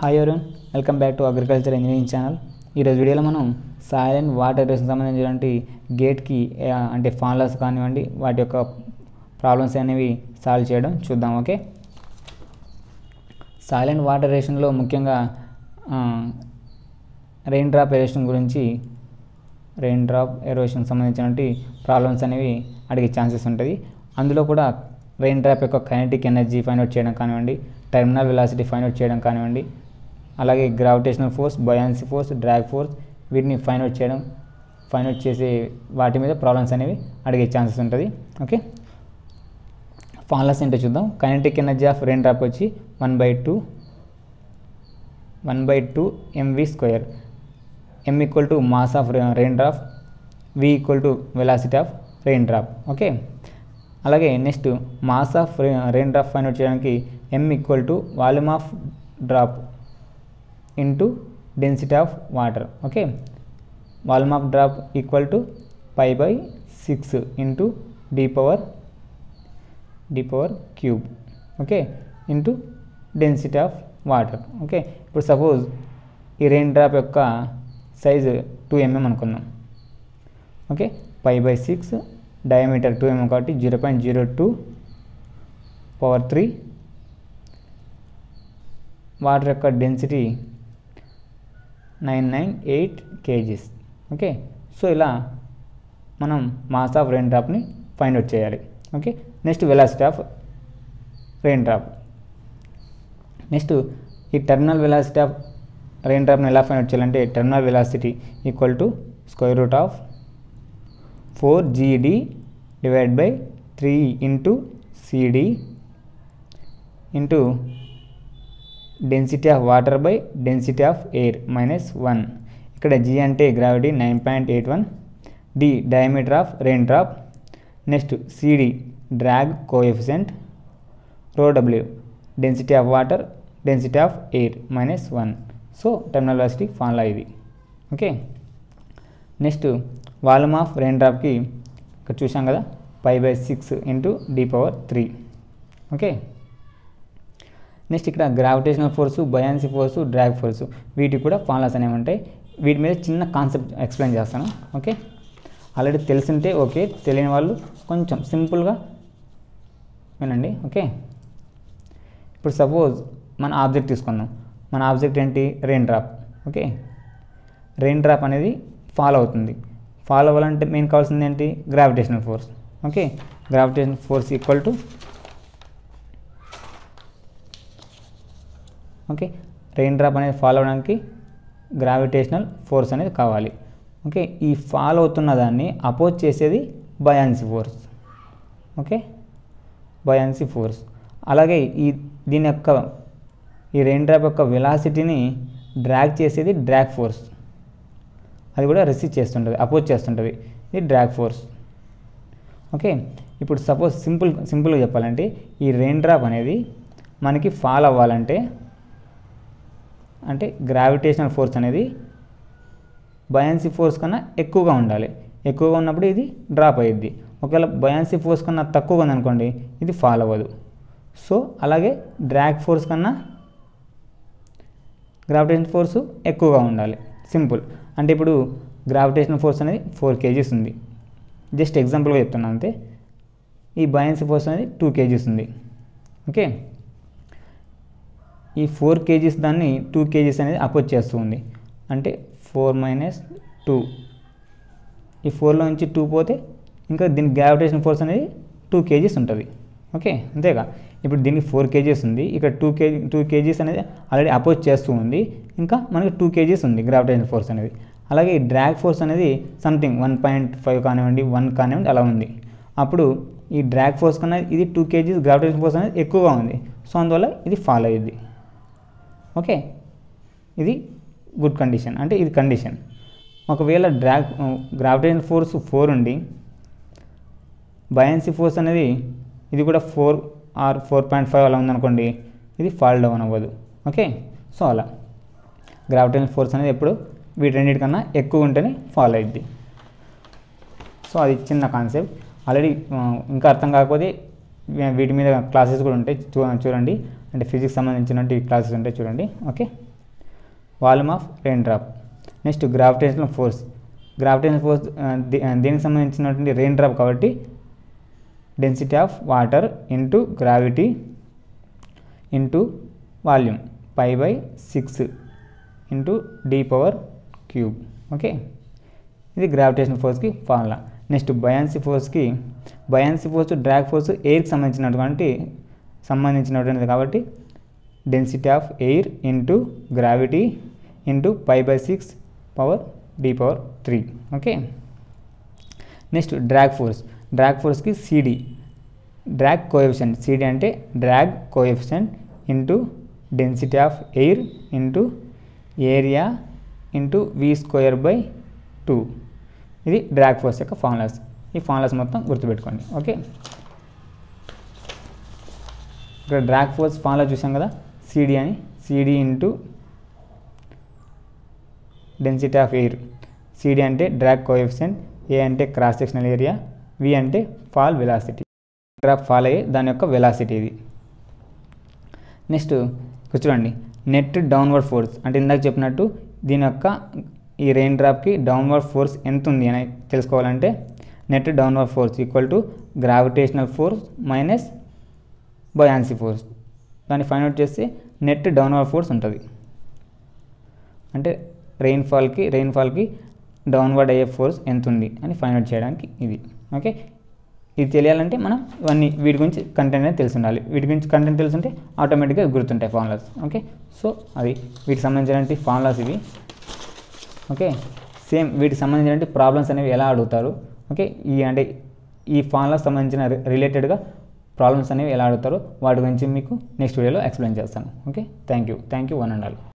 hi everyone welcome back to agriculture engineering channel ఈరోజు వీడియోలో మనం సాయిల్ అండ్ వాటర్ రేషన్ సంబంధించినటువంటి గేట్కి ఆ, అంటే ఫాన్లస్ కానివ్వండి వాటి యొక్క ప్రాబ్లమ్స్ అనేవి సాల్వ్ చేయడం చూద్దాం ఓకే సాయిల్ అండ్ వాటర్ రేషన్లో ముఖ్యంగా రెయిన్ డ్రాప్ ఎరేషన్ గురించి రెయిన్ డ్రాప్ ఎరోషన్ సంబంధించినటువంటి ప్రాబ్లమ్స్ అనేవి అడిగే ఛాన్సెస్ ఉంటుంది అందులో కూడా రెయిన్ డ్రాప్ యొక్క కైనటిక్ ఎనర్జీ ఫైండ్ అవుట్ చేయడం కానివ్వండి టెర్మినల్ వెలాసిటీ ఫైండ్ అవుట్ చేయడం కానివ్వండి అలాగే gravitational force buoyancy force drag force వీటిని ఫైండ్ అవుట్ చేయడం ఫైండ్ అవుట్ చేసే వాటి మీద ప్రాబ్లమ్స్ అనేవి అడిగే ఛాన్సెస్ ఉంటుంది ఓకే ఫాన్లస్ ఏంటో చూద్దాం kinetic energy of rain drop వచ్చి one by two one by two MV square M equal to mass of rain drop V equal to velocity of rain drop okay అలాగే next mass of rain drop find out చేయడానికి M equal to volume of drop into density of water okay volume of drop equal to pi by six into D power D power cube okay into density of water okay ఇప్పుడు suppose ఈ rain drop యొక్క size two MM అనుకుందాం okay pi by six diameter two MM కాబట్టి zero point zero two power three water యొక్క density nine nine eight KGs okay so ఇలా మనం mass of rain డ్రాప్ని find out చేయాలి okay next velocity of rain drop next ఈ terminal velocity of rain డ్రాప్ని ఎలా find out చేయాలంటే terminal velocity equal to square root of four జీడి divide by three into CD into density of water by density of air minus one ఇక్కడ G అంటే gravity nine point eight one D diameter of rain drop next CD drag coefficient rho W density of water density of air minus one so terminal velocity formula ఇది okay next volume of rain డ్రాప్కి ఇక్కడ చూసాం కదా five by six into D power three okay next ఇక్కడ gravitational force buoyancy force drag force వీటికి కూడా formulas అనేవి ఉంటాయి వీటి మీద చిన్న కాన్సెప్ట్ ఎక్స్ప్లెయిన్ చేస్తాను ఓకే ఆల్రెడీ తెలిసింటే ఓకే తెలియని వాళ్ళు కొంచెం సింపుల్గా వినండి ఓకే ఇప్పుడు సపోజ్ మన ఆబ్జెక్ట్ తీసుకుందాం మన ఆబ్జెక్ట్ ఏంటి rain drop okay rain drop అనేది ఫాలో అవుతుంది ఫాలో అవ్వాలంటే మెయిన్ కావాల్సింది ఏంటి gravitational force okay gravitational force equal to okay rain drop అనేది ఫాలో అవడానికి గ్రావిటేషనల్ ఫోర్స్ అనేది కావాలి ఓకే ఈ ఫాలో అవుతున్న దాన్ని అపోజ్ చేసేది buoyancy force okay buoyancy force అలాగే ఈ దీని యొక్క ఈ రెయిన్ డ్రాప్ యొక్క వెలాసిటీని డ్రాగ్ చేసేది డ్రాగ్ ఫోర్స్ అది కూడా రిసీవ్ చేస్తుంటుంది అపోజ్ చేస్తుంటుంది ఇది డ్రాగ్ ఫోర్స్ ఓకే ఇప్పుడు సపోజ్ సింపుల్ సింపుల్గా చెప్పాలంటే ఈ రెయిన్ డ్రాప్ అనేది మనకి ఫాల్ అవ్వాలంటే అంటే గ్రావిటేషనల్ ఫోర్స్ అనేది బయాన్సీ ఫోర్స్ కన్నా ఎక్కువగా ఉండాలి ఎక్కువగా ఉన్నప్పుడు ఇది డ్రాప్ అయ్యిద్ది ఒకవేళ బయాన్సీ ఫోర్స్ కన్నా తక్కువగా ఉందనుకోండి ఇది ఫాల్ అవ్వదు సో అలాగే డ్రాగ్ ఫోర్స్ కన్నా గ్రావిటేషన్ ఫోర్స్ ఎక్కువగా ఉండాలి సింపుల్ అంటే ఇప్పుడు గ్రావిటేషన్ ఫోర్స్ అనేది ఫోర్ కేజీస్ ఉంది జస్ట్ ఎగ్జాంపుల్గా చెప్తున్నాను అంతే ఈ బయాన్సీ ఫోర్స్ అనేది టూ కేజీస్ ఉంది ఓకే ఈ ఫోర్ కేజీస్ దాన్ని టూ కేజీస్ అనేది అపోజ్ చేస్తూ ఉంది అంటే ఫోర్ మైనస్ టూ ఈ ఫోర్లో నుంచి టూ పోతే ఇంకా దీని గ్రావిటేషన్ ఫోర్స్ అనేది టూ కేజీస్ ఉంటుంది ఓకే అంతేగా ఇప్పుడు దీనికి ఫోర్ కేజీస్ ఉంది ఇక్కడ టూ కేజీ టూ కేజీస్ అనేది ఆల్రెడీ అపోజ్ చేస్తూ ఉంది ఇంకా మనకి టూ కేజీస్ ఉంది గ్రావిటేషన్ ఫోర్స్ అనేది అలాగే ఈ డ్రాగ్ ఫోర్స్ అనేది సంథింగ్ వన్ పాయింట్ ఫైవ్ కానివ్వండి వన్ కానివ్వండి అలా ఉంది అప్పుడు ఈ డ్రాగ్ ఫోర్స్ కన్నా ఇది టూ కేజీస్ గ్రావిటేషన్ ఫోర్స్ అనేది ఎక్కువగా ఉంది సో అందువల్ల ఇది ఫాలో అయ్యింది ఓకే ఇది గుడ్ కండిషన్ అంటే ఇది కండిషన్ ఒకవేళ డ్రాగ్ గ్రావిటేషన్ ఫోర్స్ ఫోర్ ఉండి బయాన్సీ ఫోర్స్ అనేది ఇది కూడా four or four point five అలా ఉందనుకోండి ఇది ఫాల్ డౌన్ అవ్వదు ఓకే సో అలా గ్రావిటేషన్ ఫోర్స్ అనేది ఎప్పుడు వీటన్నిటికన్నా ఎక్కువ ఉంటేనే ఫాలో అయ్యిద్ది సో అది చిన్న కాన్సెప్ట్ ఆల్రెడీ ఇంకా అర్థం కాకపోతే వీ- వీటి మీద క్లాసెస్ కూడా ఉంటాయి చూ చూడండి అంటే ఫిజిక్స్ సంబంధించినటువంటి క్లాసెస్ ఉంటాయి చూడండి okay volume of rain drop next gravitational force gravitational force దీనికి సంబంధించినటువంటి రెయిన్ డ్రాప్ కాబట్టి density of water into gravity into volume pi by six into D power cube okay ఇది గ్రావిటేషన్ ఫోర్స్కి ఫార్ములా నెక్స్ట్ బయాన్సీ ఫోర్స్కి buoyancy force drag force ఎయిర్కి సంబంధించినటువంటి సంబంధించినటువంటిది కాబట్టి density of air into gravity into pi by six power D power three okay next drag force drag ఫోర్స్కి CD drag coefficient CD అంటే drag coefficient into density of air into area into V square by two ఇది drag force యొక్క formulas ఈ formulas మొత్తం గుర్తుపెట్టుకోండి okay ఇక్కడ drag force formula చూసాం కదా సిడి అని CD into density of air CD అంటే డ్రాగ్ కోఎఫిషియంట్ ఏ అంటే క్రాస్ సెక్షనల్ ఏరియా వి అంటే ఫాల్ వెలాసిటీ డ్రాప్ ఫాల్ అయ్యే దాని యొక్క వెలాసిటీ ఇది నెక్స్ట్ ఇక్కడ చూడండి నెట్ డౌన్వర్డ్ ఫోర్స్ అంటే ఇందాక చెప్పినట్టు దీని యొక్క ఈ రెయిన్ డ్రాప్కి డౌన్వర్డ్ ఫోర్స్ ఎంత ఉంది అని తెలుసుకోవాలంటే net downward force equal to gravitational force minus buoyancy force దాన్ని ఫైండ్ అవుట్ చేస్తే నెట్ డౌన్వర్డ్ ఫోర్స్ ఉంటుంది అంటే రెయిన్ఫాల్కి రెయిన్ఫాల్కి డౌన్వర్డ్ అయ్యే ఫోర్స్ ఎంత ఉంది అని ఫైండ్ అవుట్ చేయడానికి ఇది ఓకే ఇది తెలియాలంటే మనం ఇవన్నీ వీటి గురించి కంటెంట్ అనేది తెలిసి ఉండాలి వీటి గురించి కంటెంట్ తెలుసుంటే ఆటోమేటిక్గా గుర్తుంటాయి ఫార్ములాస్ ఓకే సో అది వీటికి సంబంధించినటువంటి ఫార్ములాస్ ఇవి ఓకే సేమ్ వీటికి సంబంధించిన ప్రాబ్లమ్స్ అనేవి ఎలా అడుగుతారు ఓకే ఈ అంటే ఈ ఫార్ములాకి సంబంధించిన రిలేటెడ్గా ప్రాబ్లమ్స్ అనేవి ఎలా అడుగుతారో వాటి గురించి మీకు నెక్స్ట్ వీడియోలో ఎక్స్ప్లెయిన్ చేస్తాను okay thank you thank you one and all